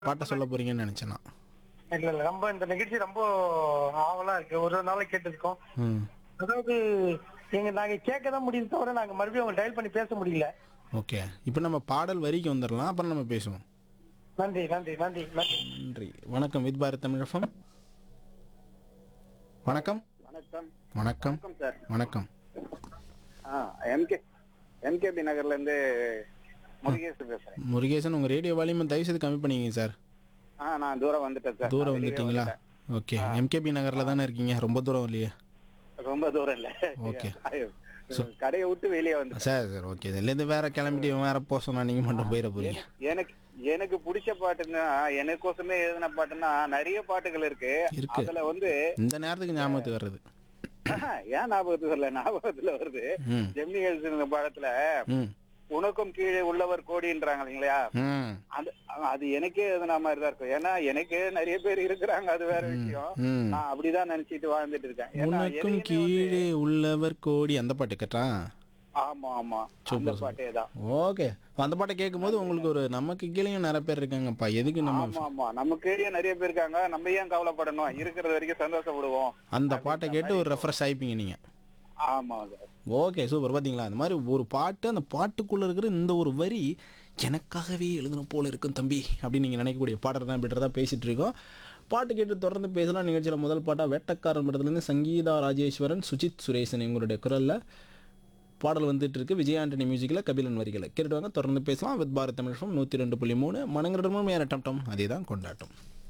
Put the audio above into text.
பாட்டை சொல்ல போறீங்கன்னு நினைச்சேன் நான் இல்ல இல்ல ரொம்ப இந்த நிகழ்ச்சி ரொம்ப ஆவலா இருக்கு ஒரு நாளைக்கு கேட்டிருக்கோம் ம் அதாவது எங்க நாங்க கேட்க தான் முடியுது தவிர நாங்க மறுபடியும் அவங்க டயல் பண்ணி பேச முடியல ஓகே இப்போ நம்ம பாடல் வரிக்கு வந்துடலாம் அப்புறம் நம்ம பேசுவோம் நன்றி நன்றி நன்றி நன்றி நன்றி வணக்கம் வித் பாரத் தமிழகம் வணக்கம் வணக்கம் வணக்கம் வணக்கம் சார் வணக்கம் ஆ எம்கே எம்கேபி நகர்ல இருந்து முருகேசன் பேசுறேன் முருகேசன் உங்கள் ரேடியோ வால்யூமை தயவு செய்து கம்மி பண்ணிக்கங்க சார் ஆ நான் தூரம் வந்துட்டேன் சார் தூரம் நான் வெளியே வந்துட்டீங்களா வந்துட்டேன். ஓகே எம்கேபி நகரில் தானே இருக்கீங்க ரொம்ப தூரம் இல்லையே ரொம்ப தூரம் இல்ல ஓகே. ஐயோ, கடையை விட்டு வெளியே வந்துட்டேன் சார் சார் ஓகே இதுலேருந்து வேற கிளம்பிட்டு வேற போக சொன்னா நீங்கள் மட்டும் போயிட போறீங்க எனக்கு எனக்கு பிடிச்ச பாட்டுன்னா எனக்கோசமே எழுதின பாட்டுன்னா நிறைய பாட்டுகள் இருக்கு இருக்கு. அதுல வந்து இந்த நேரத்துக்கு ஞாபகத்துக்கு வர்றது ஏன் ஞாபகத்துக்கு வரல ஞாபகத்துல வருது ம் ஜெமினி எழுதின பாடத்துல ம் உனக்கும் கீழே உள்ளவர் கோடின்றாங்க இல்லைங்களா ம் அது அது எனக்கே எதுனா மாதிரி தான் இருக்கும் ஏன்னா எனக்கே நிறைய பேர் இருக்கிறாங்க அது வேற விஷயம் ம் நான் அப்படிதான் நினைச்சிட்டு வாழ்ந்துட்டு இருக்கேன் ஏன்னா உனக்கும் எதையுமே வந்து- கீழே உள்ளவர் கோடி அந்த பாட்டு கேட்டா ஆமா ஆமா அந்த சூப்பர், பாட்டே தான் ஓகே அந்த பாட்டை கேட்கும்போது உங்களுக்கு ஒரு நமக்கு கீழேயும் நிறைய பேர் இருக்காங்கப்பா எதுக்கு நம்ம ஆமா ஆமா நம்ம கீழே நிறைய பேர் இருக்காங்க நம்ம ஏன் கவலைப்படணும் இருக்கிறது வரைக்கும் சந்தோஷப்படுவோம் அந்த பாட்டை கேட்டு ஒரு ரெஃப்ரெஷ் ஆயிப்பீங்க நீங்க ஆமா சார் ஓகே சூப்பர் பாத்தீங்களா அந்த மாதிரி ஒரு பாட்டு அந்த பாட்டுக்குள்ள இருக்கிற இந்த ஒரு வரி எனக்காகவே எழுதுன போல இருக்கும் தம்பி அப்படின்னு நீங்க நினைக்கக்கூடிய பாடல் தான் பெட்டர் தான் பேசிட்டு இருக்கோம் பாட்டு கேட்டு தொடர்ந்து பேசலாம் நிகழ்ச்சியில முதல் பாட்டா வேட்டக்காரன் படத்துலேருந்து சங்கீதா ராஜேஸ்வரன் சுஜித் சுரேசன் இவங்களுடைய குரல்ல பாடல் வந்துட்டு இருக்கு விஜய் ஆண்டனி மியூசிக்கில் கபிலன் வரிகளை கேட்டுட்டு வாங்க தொடர்ந்து பேசலாம் வித் பாரத் தமிழ் நூற்றி ரெண்டு புள்ளி மூணு மனங்களிடமும் ஏற டம் அதே தான் கொண்டாட்டம்